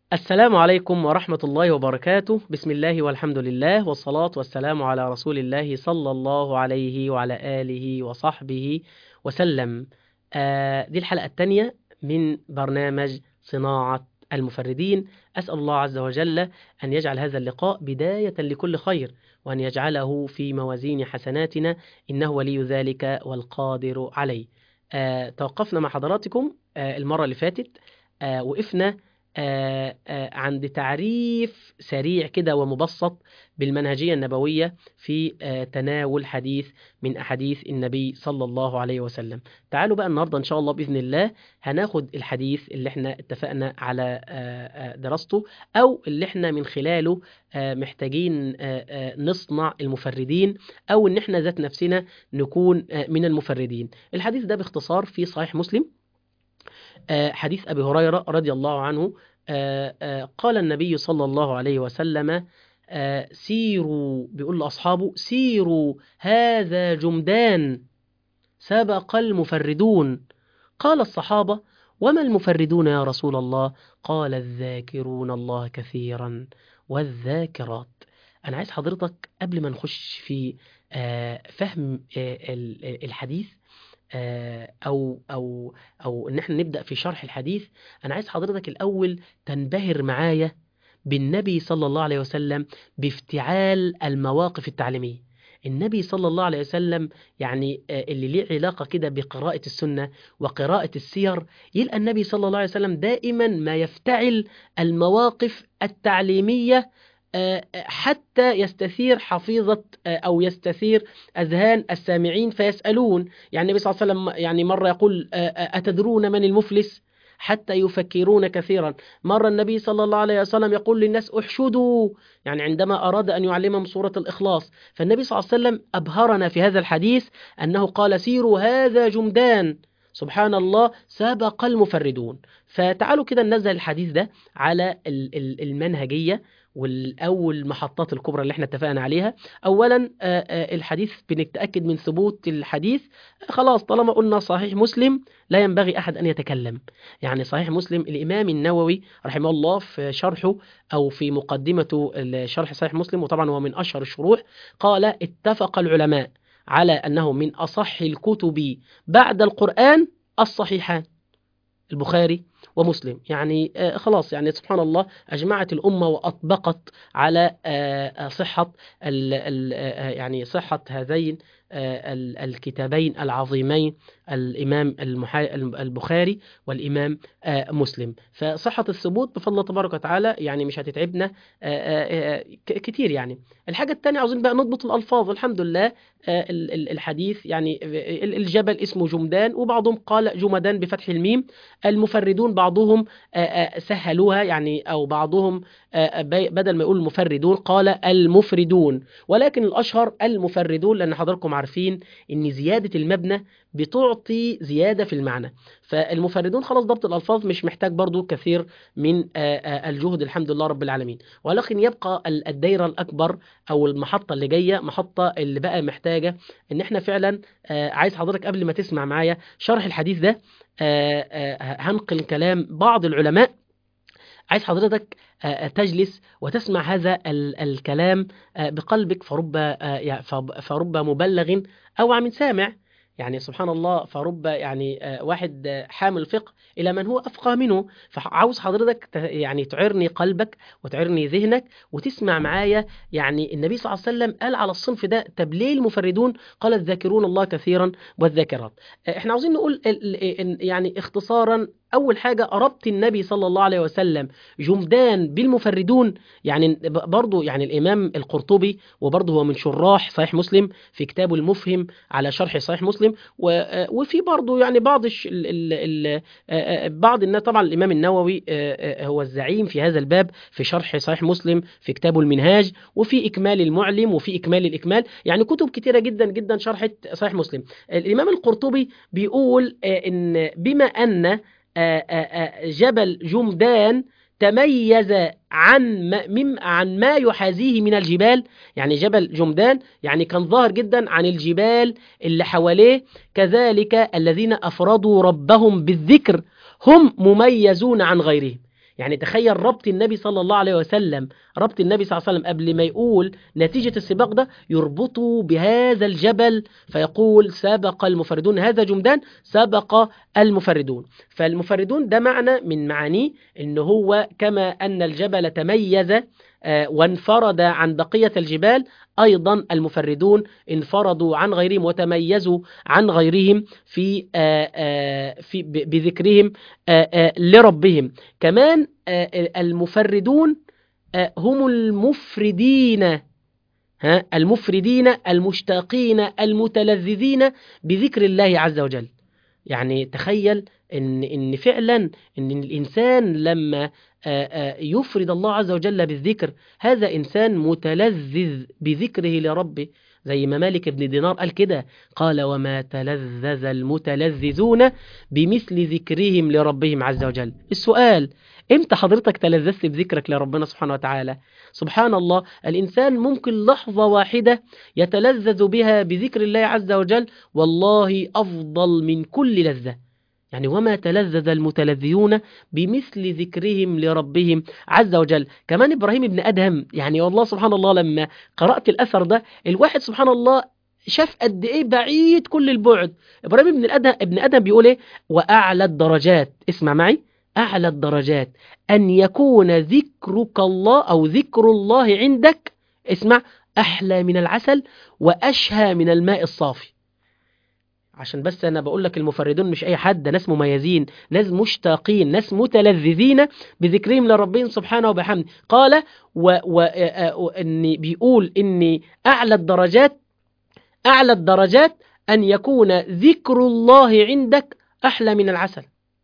السلام عليكم ورحمة الله وبركاته بسم الله والحمد لله والصلاة والسلام على رسول الله صلى الله عليه وعلى آله وصحبه وسلم آه دي الحلقة الثانية من برنامج صناعة المفردين أسأل الله عز وجل أن يجعل هذا اللقاء بداية لكل خير وأن يجعله في موازين حسناتنا إنه ولي ذلك والقادر عليه آه توقفنا مع حضراتكم آه المرة اللي فاتت آه وقفنا آه آه عند تعريف سريع كده ومبسط بالمنهجية النبوية في آه تناول حديث من أحاديث النبي صلى الله عليه وسلم تعالوا بقى النهاردة إن شاء الله بإذن الله هناخد الحديث اللي احنا اتفقنا على دراسته أو اللي احنا من خلاله محتاجين نصنع المفردين أو إن احنا ذات نفسنا نكون من المفردين الحديث ده باختصار في صحيح مسلم حديث أبي هريرة رضي الله عنه قال النبي صلى الله عليه وسلم سيروا بيقول لأصحابه سيروا هذا جمدان سبق المفردون قال الصحابة وما المفردون يا رسول الله قال الذاكرون الله كثيرا والذاكرات أنا عايز حضرتك قبل ما نخش في فهم الحديث او او او ان احنا نبدا في شرح الحديث انا عايز حضرتك الاول تنبهر معايا بالنبي صلى الله عليه وسلم بافتعال المواقف التعليميه النبي صلى الله عليه وسلم يعني اللي ليه علاقة كده بقراءة السنة وقراءة السير يلقى النبي صلى الله عليه وسلم دائما ما يفتعل المواقف التعليمية حتى يستثير حفيظة أو يستثير أذهان السامعين فيسألون يعني النبي صلى الله عليه وسلم يعني مرة يقول أتدرون من المفلس حتى يفكرون كثيرا مرة النبي صلى الله عليه وسلم يقول للناس احشدوا يعني عندما أراد أن يعلمهم سورة الإخلاص فالنبي صلى الله عليه وسلم أبهرنا في هذا الحديث أنه قال سيروا هذا جمدان سبحان الله سبق المفردون فتعالوا كده ننزل الحديث ده على المنهجية والأول المحطات الكبرى اللي احنا اتفقنا عليها أولا الحديث بنتأكد من ثبوت الحديث خلاص طالما قلنا صحيح مسلم لا ينبغي أحد أن يتكلم يعني صحيح مسلم الإمام النووي رحمه الله في شرحه أو في مقدمته شرح صحيح مسلم وطبعا هو من أشهر الشروح قال اتفق العلماء على أنه من أصح الكتب بعد القرآن الصحيحان البخاري ومسلم يعني آه خلاص يعني سبحان الله أجمعت الأمة وأطبقت على آه صحة ال ال آه يعني صحة هذين الكتابين العظيمين الإمام البخاري والإمام مسلم فصحة الثبوت بفضل الله تبارك وتعالى يعني مش هتتعبنا كتير يعني الحاجة الثانية عاوزين بقى نضبط الألفاظ الحمد لله الحديث يعني الجبل اسمه جمدان وبعضهم قال جمدان بفتح الميم المفردون بعضهم سهلوها يعني أو بعضهم بدل ما يقول المفردون قال المفردون ولكن الأشهر المفردون لأن حضراتكم عارفين ان زيادة المبنى بتعطي زيادة في المعنى فالمفردون خلاص ضبط الألفاظ مش محتاج برضو كثير من الجهد الحمد لله رب العالمين ولكن يبقى الدايرة الأكبر أو المحطة اللي جاية محطة اللي بقى محتاجة ان احنا فعلا عايز حضرتك قبل ما تسمع معايا شرح الحديث ده هنقل كلام بعض العلماء عايز حضرتك تجلس وتسمع هذا الكلام بقلبك فرب فرب مبلغ أو عم سامع يعني سبحان الله فرب يعني واحد حامل فقه إلى من هو أفقه منه فعاوز حضرتك يعني تعرني قلبك وتعرني ذهنك وتسمع معايا يعني النبي صلى الله عليه وسلم قال على الصنف ده طب ليه المفردون قال الذاكرون الله كثيرا والذاكرات احنا عاوزين نقول يعني اختصارا أول حاجة ربط النبي صلى الله عليه وسلم جمدان بالمفردون يعني برضو يعني الإمام القرطبي وبرضو هو من شراح صحيح مسلم في كتابه المفهم على شرح صحيح مسلم وفي برضو يعني بعض الش ال ال ال بعض الناس طبعا الإمام النووي هو الزعيم في هذا الباب في شرح صحيح مسلم في كتابه المنهاج وفي إكمال المعلم وفي إكمال الإكمال يعني كتب كتيرة جدا جدا شرحت صحيح مسلم الإمام القرطبي بيقول إن بما أن جبل جمدان تميز عن ما, عن ما يحاذيه من الجبال يعني جبل جمدان يعني كان ظاهر جدا عن الجبال اللي حواليه كذلك الذين أفردوا ربهم بالذكر هم مميزون عن غيرهم يعني تخيل ربط النبي صلى الله عليه وسلم ربط النبي صلى الله عليه وسلم قبل ما يقول نتيجة السباق ده يربطه بهذا الجبل فيقول سبق المفردون هذا جمدان سبق المفردون فالمفردون ده معنى من معانيه ان هو كما ان الجبل تميز آه، وانفرد عن بقية الجبال أيضا المفردون انفردوا عن غيرهم وتميزوا عن غيرهم في آه، آه، في ب- بذكرهم آه، آه، لربهم كمان آه، المفردون آه، هم المفردين ها المفردين المشتاقين المتلذذين بذكر الله عز وجل يعني تخيل ان ان فعلا ان الانسان لما آه، آه، يفرد الله عز وجل بالذكر هذا انسان متلذذ بذكره لربه زي ما مالك بن دينار قال كده قال وما تلذذ المتلذذون بمثل ذكرهم لربهم عز وجل السؤال امتى حضرتك تلذذت بذكرك لربنا سبحانه وتعالى سبحان الله الإنسان ممكن لحظة واحدة يتلذذ بها بذكر الله عز وجل والله أفضل من كل لذة يعني وما تلذذ المتلذذون بمثل ذكرهم لربهم عز وجل كمان إبراهيم بن أدهم يعني والله سبحان الله لما قرأت الأثر ده الواحد سبحان الله شاف قد ايه بعيد كل البعد ابراهيم ابن ادم ابن ادم بيقول ايه واعلى الدرجات اسمع معي اعلى الدرجات ان يكون ذكرك الله او ذكر الله عندك اسمع احلى من العسل واشهى من الماء الصافي عشان بس انا بقول لك المفردون مش اي حد ده ناس مميزين ناس مشتاقين ناس متلذذين بذكرهم لربهم سبحانه وبحمده قال و و ان بيقول ان اعلى الدرجات اعلى الدرجات ان يكون ذكر الله عندك احلى من العسل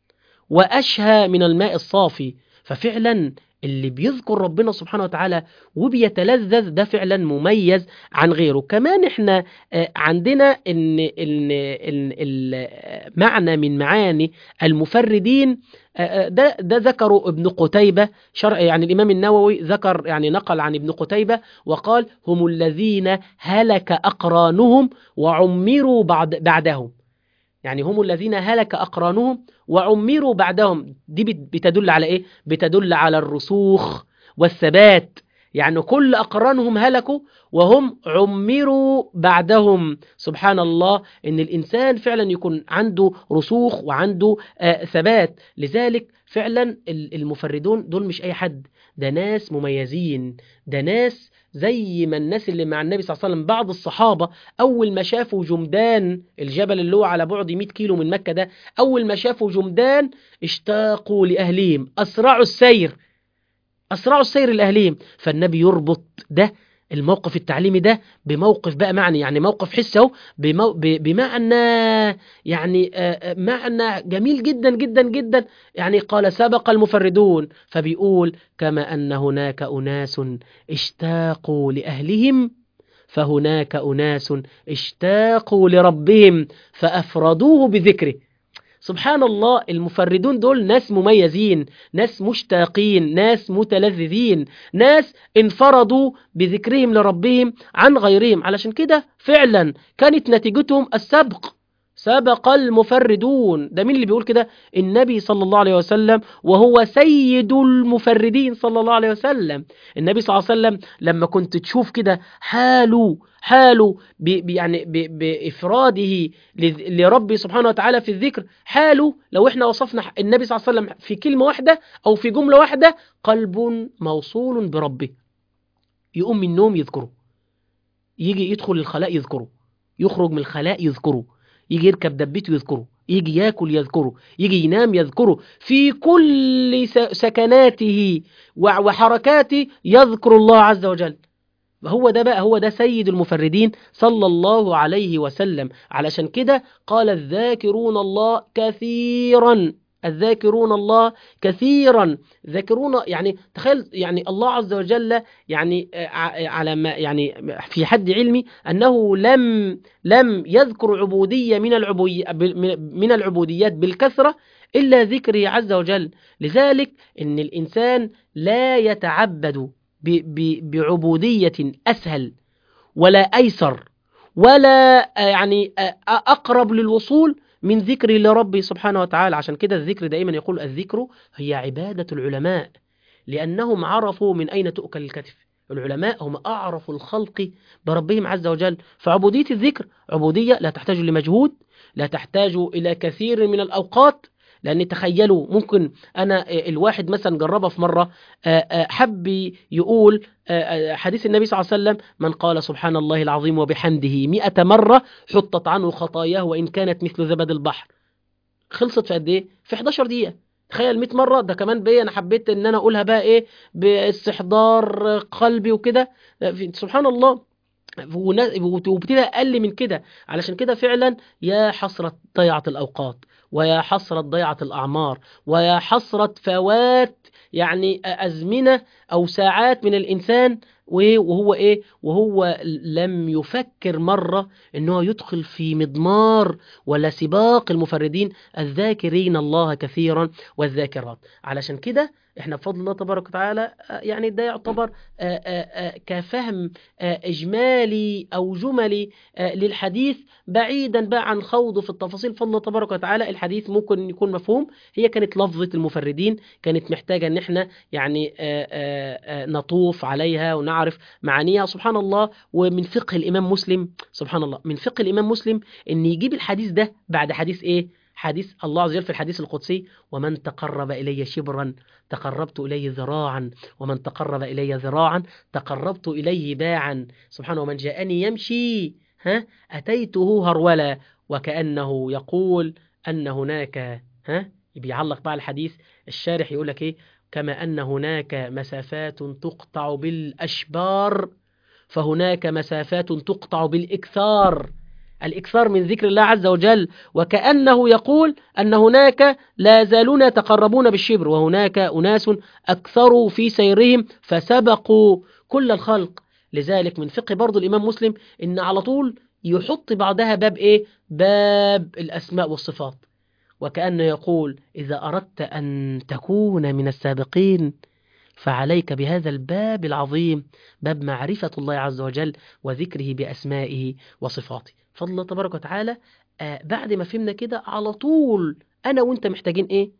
واشهى من الماء الصافي ففعلا اللي بيذكر ربنا سبحانه وتعالى وبيتلذذ ده فعلا مميز عن غيره كمان احنا آه، عندنا ان ان ان ال- معنى من معاني المفردين آه، آه، ده ده ذكره ابن قتيبة شرع يعني الإمام النووي ذكر يعني نقل عن ابن قتيبة وقال هم الذين هلك أقرانهم وعمروا بعد بعدهم يعني هم الذين هلك أقرانهم وعمروا بعدهم دي بت- بتدل على إيه؟ بتدل على الرسوخ والثبات يعني كل أقرانهم هلكوا وهم عمروا بعدهم سبحان الله إن الإنسان فعلا يكون عنده رسوخ وعنده آه ثبات لذلك فعلا ال- المفردون دول مش أي حد ده ناس مميزين ده ناس زي ما الناس اللي مع النبي صلى الله عليه وسلم بعض الصحابة أول ما شافوا جمدان الجبل اللي هو على بعد 100 كيلو من مكة ده أول ما شافوا جمدان اشتاقوا لأهليهم أسرعوا السير أسرعوا السير لأهليهم فالنبي يربط ده الموقف التعليمي ده بموقف بقى معني يعني موقف حس اهو بمو... ب... بمعنى يعني آه، آه، معنى جميل جدا جدا جدا يعني قال سبق المفردون فبيقول كما أن هناك أناس اشتاقوا لأهلهم فهناك أناس اشتاقوا لربهم فأفردوه بذكره سبحان الله المفردون دول ناس مميزين ناس مشتاقين ناس متلذذين ناس انفردوا بذكرهم لربهم عن غيرهم علشان كده فعلا كانت نتيجتهم السبق سبق المفردون ده مين اللي بيقول كده النبي صلى الله عليه وسلم وهو سيد المفردين صلى الله عليه وسلم النبي صلى الله عليه وسلم لما كنت تشوف كده حاله حاله ب ب- يعني ب بإفراده لذ- لربي سبحانه وتعالى في الذكر حاله لو احنا وصفنا النبي صلى الله عليه وسلم في كلمة واحدة أو في جملة واحدة قلب موصول بربه يقوم من النوم يذكره يجي يدخل الخلاء يذكره يخرج من الخلاء يذكره يجي يركب دبته يذكره يجي ياكل يذكره يجي ينام يذكره في كل س- سكناته وع- وحركاته يذكر الله عز وجل هو ده بقى هو ده سيد المفردين صلى الله عليه وسلم علشان كده قال الذاكرون الله كثيرا الذاكرون الله كثيرا ذاكرون يعني تخيل يعني الله عز وجل يعني آه، ع- على ما يعني في حد علمي انه لم لم يذكر عبوديه من العبودي من العبوديات بالكثره الا ذكره عز وجل لذلك ان الانسان لا يتعبد ب- ب- بعبوديه اسهل ولا ايسر ولا آه، يعني آه، اقرب للوصول من ذكره لربه سبحانه وتعالى عشان كده الذكر دائما يقول الذكر هي عبادة العلماء لأنهم عرفوا من أين تؤكل الكتف العلماء هم أعرف الخلق بربهم عز وجل فعبودية الذكر عبودية لا تحتاج لمجهود لا تحتاج إلى كثير من الأوقات لأن تخيلوا ممكن أنا الواحد مثلا جربها في مرة حب يقول حديث النبي صلى الله عليه وسلم من قال سبحان الله العظيم وبحمده مئة مرة حطت عنه خطاياه وإن كانت مثل زبد البحر خلصت في قد إيه؟ في 11 دقيقة تخيل 100 مرة ده كمان بيه أنا حبيت إن أنا أقولها بقى إيه باستحضار قلبي وكده سبحان الله وبتبقى أقل من كده علشان كده فعلا يا حسرة ضيعت الأوقات ويا حسرة ضيعت الأعمار ويا حسرة فوات يعني أزمنة أو ساعات من الإنسان وهو إيه وهو لم يفكر مرة أنه يدخل في مضمار ولا سباق المفردين الذاكرين الله كثيرا والذاكرات علشان كده احنا بفضل الله تبارك وتعالى يعني ده يعتبر كفهم اجمالي او جملي للحديث بعيدا بقى عن خوضه في التفاصيل بفضل الله تبارك وتعالى الحديث ممكن يكون مفهوم هي كانت لفظة المفردين كانت محتاجة ان احنا يعني نطوف عليها ونعرف معانيها سبحان الله ومن فقه الامام مسلم سبحان الله من فقه الامام مسلم ان يجيب الحديث ده بعد حديث ايه حديث الله عز وجل في الحديث القدسي ومن تقرب إلي شبرا تقربت إليه ذراعا ومن تقرب إلي ذراعا تقربت إليه باعا سبحانه ومن جاءني يمشي ها أتيته هرولا وكأنه يقول أن هناك ها بيعلق بقى الحديث الشارح يقول لك إيه كما أن هناك مسافات تقطع بالأشبار فهناك مسافات تقطع بالإكثار الإكثار من ذكر الله عز وجل وكأنه يقول أن هناك لا زالون يتقربون بالشبر وهناك أناس أكثروا في سيرهم فسبقوا كل الخلق لذلك من فقه برضو الإمام مسلم إن على طول يحط بعدها باب إيه باب الأسماء والصفات وكأنه يقول إذا أردت أن تكون من السابقين فعليك بهذا الباب العظيم باب معرفة الله عز وجل وذكره بأسمائه وصفاته فضل الله تبارك وتعالى آه بعد ما فهمنا كده على طول أنا وإنت محتاجين إيه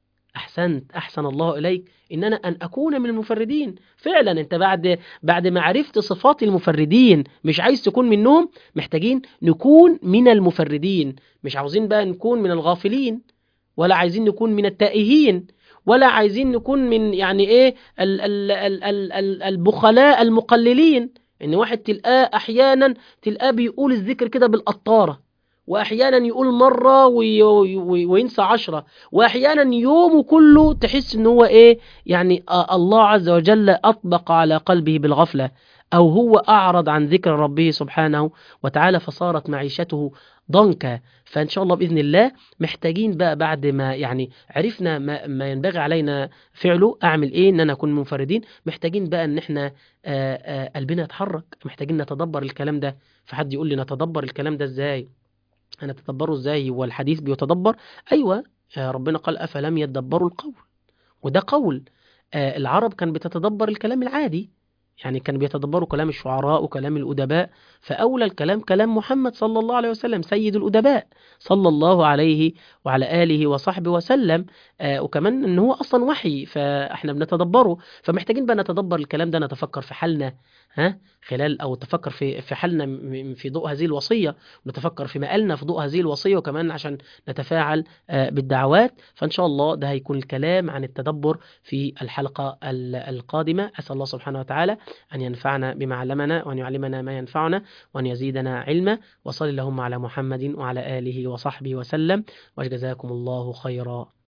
أحسنت أحسن الله إليك إن أنا أن أكون من المفردين فعلا أنت بعد بعد ما عرفت صفات المفردين مش عايز تكون منهم محتاجين نكون من المفردين مش عاوزين بقى نكون من الغافلين ولا عايزين نكون من التائهين ولا عايزين نكون من يعني ايه ال ال ال ال ال البخلاء المقللين ان واحد تلقاه احيانا تلقاه بيقول الذكر كده بالقطاره واحيانا يقول مره وي وي وينسى عشرة واحيانا يومه كله تحس ان هو ايه يعني آه الله عز وجل اطبق على قلبه بالغفله او هو اعرض عن ذكر ربه سبحانه وتعالى فصارت معيشته ضنكا فإن شاء الله بإذن الله محتاجين بقى بعد ما يعني عرفنا ما, ما ينبغي علينا فعله أعمل إيه إن أنا أكون منفردين محتاجين بقى إن إحنا قلبنا يتحرك محتاجين نتدبر الكلام ده فحد يقول لي نتدبر الكلام ده إزاي أنا تدبره إزاي والحديث بيتدبر أيوة ربنا قال أفلم يتدبروا القول وده قول العرب كان بتتدبر الكلام العادي يعني كان بيتدبروا كلام الشعراء وكلام الأدباء فأولى الكلام كلام محمد صلى الله عليه وسلم سيد الأدباء صلى الله عليه وعلى آله وصحبه وسلم آه وكمان إن هو أصلا وحي فإحنا بنتدبره فمحتاجين بقى نتدبر الكلام ده نتفكر في حالنا ها خلال أو تفكر في في حالنا في ضوء هذه الوصية ونتفكر في مقالنا في ضوء هذه الوصية وكمان عشان نتفاعل آه بالدعوات فإن شاء الله ده هيكون الكلام عن التدبر في الحلقة القادمة أسأل الله سبحانه وتعالى أن ينفعنا بما علمنا وأن يعلمنا ما ينفعنا وأن يزيدنا علما وصل اللهم على محمد وعلى آله وصحبه وسلم وجزاكم الله خيرا